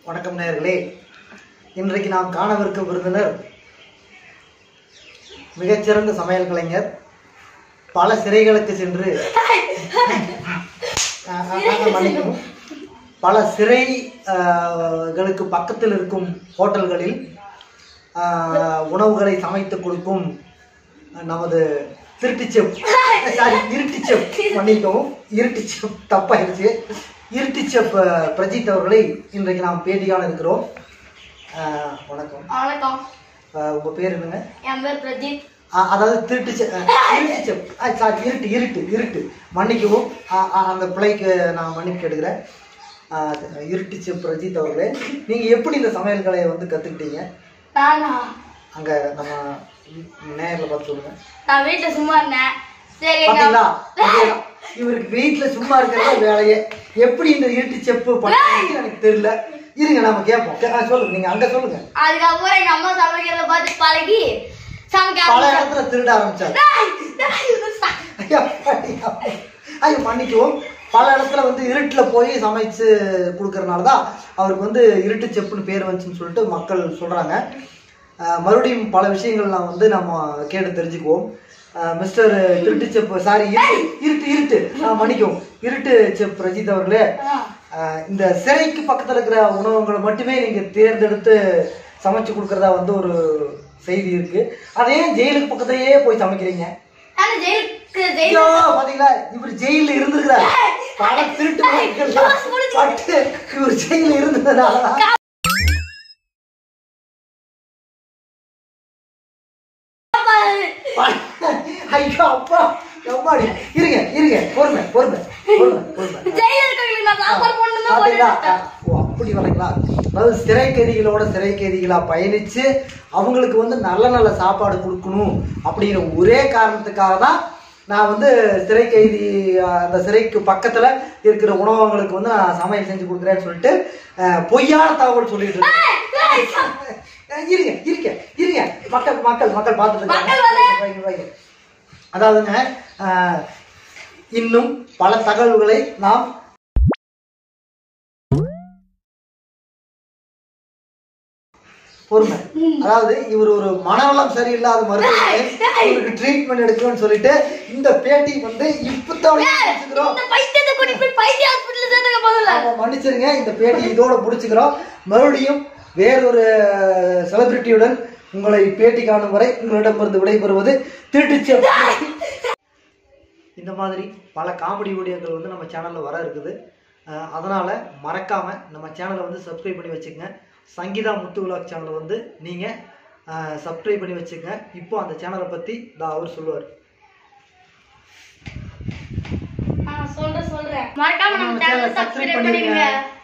வணக்கம் நேயர்களே இன்றைக்கு நாம் காணவிருக்கும் விருந்தினர் மிகச்சிறந்த சமையல் கலைஞர் பல சிறைகளுக்கு சென்று அஹ், அஹ், அஹ், மன்னிக்கவும் பல சிறை அஹ், களுக்கு பக்கத்தில் இருக்கும் ஹோட்டல்களில் அஹ், உணவுகளை சமைத்து கொடுக்கும் நமது திருட்டு செப் சாரி இருட்டு செப் மன்னிக்கவும் இருட்டு செப் தப்பாயிருச்சு இருட்டு செப் அஹ், பிரஜித் அவர்களை இன்றைக்கு நாம் பேட்டியான இருக்கிறோம் அஹ், வணக்கம் வணக்கம் அஹ், உங்க பேர் என்னங்க என் பேர் பிரஜித் அஹ், அதாவது திருட்டு செப் அஹ், இருட்டு செப் சாரி இருட்டு இருட்டு இருட்டு மன்னிக்கவும் அஹ், அஹ், அந்த பிள்ளைக்கு நான் மன்னிப்பு கேட்டுக்கிறேன் அஹ், இருட்டு செப் பிரஜித் அவர்களே நீங்க எப்படி இந்த சமையல் கலையை வந்து கத்துக்கிட்டீங்க நானா அங்க நம்ம நேரில் பார்த்து சொல்லுங்க நான் வீட்டுல சும்மா இருந்தேன் சரி எங்க பாத்தீங்களா பாத்தீங்களா? இவருக்கு வீட்டுல சும்மா இருக்கிறத வேலையே எப்படி இந்த இருட்டு செப்பு பண்ணி எனக்கு தெரியல இருங்க நாம கேட்போம் கே- ஆ, சொல்லுங்க நீங்க அங்க சொல்லுங்க அதுக்கப்புறம் எங்க அம்மா சமைக்கிறத பார்த்து பழகி சமைக்க பல ஆரம்பிச்சேன். இடத்துல திருட ஆரம்பிச்சாரு டேய், டேய், இது ச- ஐயா, ஐயா. ஐயோ மன்னிக்கவும் பல இடத்துல வந்து இருட்டுல போய் சமைச்சு கொடுக்கறனால தான் அவருக்கு வந்து இருட்டு செப்புன்னு பேர் வந்துச்சுன்னு சொல்லிட்டு மக்கள் சொல்றாங்க அஹ், மறுபடியும் பல விஷயங்கள் நான் வந்து நம்ம கேட்டு தெரிஞ்சுக்குவோம் அஹ், மிஸ்டர் இருட்டு செப்பு சாரி இருட்டு இருட்டு இருட்டு ஆ, மன்னிக்கவும் இருட்டு செப் ரஜித் அவர்களே ஆ. அஹ், இந்த சிறைக்கு பக்கத்துல இருக்கிற உணவுகளை மட்டுமே நீங்க தேர்ந்தெடுத்து சமைச்சு கொடுக்கறதா வந்து ஒரு செய்தி இருக்கு அதே ஜெயிலுக்கு பக்கத்துலயே போய் சமைக்கிறீங்க நானு ஜெயிலுக்கு ஜெயிலு ஐயோ, பாத்தீங்களா இவர் ஜெயில இருந்திருக்கிறார் பல திருட்டு வழக்குகள்லாம் பட்டு இவர் ஜெயில இருந்ததுனாலதான் பல- ஐயோ அப்பா எம்மாடி இருங்க இருங்க பொறுமை பொறுமை பொறுமை பொறுமை ஜெயில இருக்கவங்களுக்கு நான் சாப்பாடு போடணும் தான் பாத்தீங்களா போட்டுட்டு ஓ அப்படி வரீங்களா அதாவது சிறை கைதிகளோட சிறை கைதிகளா பயணிச்சு அவங்களுக்கு வந்து நல்ல நல்ல சாப்பாடு கொடுக்கணும் அப்படிங்கிற ஒரே காரணத்துக்காக தான் நான் வந்து சிறை கைதி அஹ், அந்த சிறைக்கு பக்கத்துல இருக்கிற உணவகங்களுக்கு வந்து நான் சமையல் செஞ்சு கொடுக்குறேன்னு சொல்லிட்டு அஹ், பொய்யான தகவல் சொல்லிட்டு இருக்கேன் அஹ், இருங்க இருங்க இருங்க மக்கள் மக்கள் மக்கள் பார்த்துட்டு மக்கள் இருக்காங்க வைங்க, வைங்க. அதாவதுங்க அஹ், இன்னும் பல தகவல்களை நாம் பொறுமை அதாவது இவர் ஒரு மனவளம் சரியில்லாத மருத்துவர் இவருக்கு ட்ரீட்மெண்ட் எடுக்கணும்னு சொல்லிட்டு இந்த பேட்டி வந்து இப்பதான் முடிச்சுக்கிறோம் இந்த பைத்தியத்தை கூட்டிட்டு போய் பைத்திய ஹாஸ்பிட்டல் சேர்த்துக்க போகல ஆமா, மன்னிச்சிருங்க இந்த பேட்டி இதோட முடிச்சுக்கிறோம் மறுபடியும் வேறொரு செலிபிரிட்டியுடன் உங்களை பேட்டி காணும் வரை உங்களிடமிருந்து விடைபெறுவது திருட்டுச்சி இந்த மாதிரி பல காமெடி வீடியோக்கள் வந்து நம்ம சேனலில் வர இருக்குது அஹ் அதனால மறக்காம நம்ம சேனலை வந்து சப்ஸ்கிரைப் பண்ணி வச்சுக்கங்க சங்கீதா முத்து விலாக் சேனலை வந்து நீங்கள் சப்ஸ்கிரைப் பண்ணி வச்சுக்கங்க இப்போ அந்த சேனலை பற்றி தான் அவர் சொல்லுவார் ஆ சொல்றேன் சொல்றேன் மறக்காம நம்ம நம்ம சேனலை channel subscribe சப்ஸ்கிரைப் பண்ணிடுங்க. பண்ணிடுங்க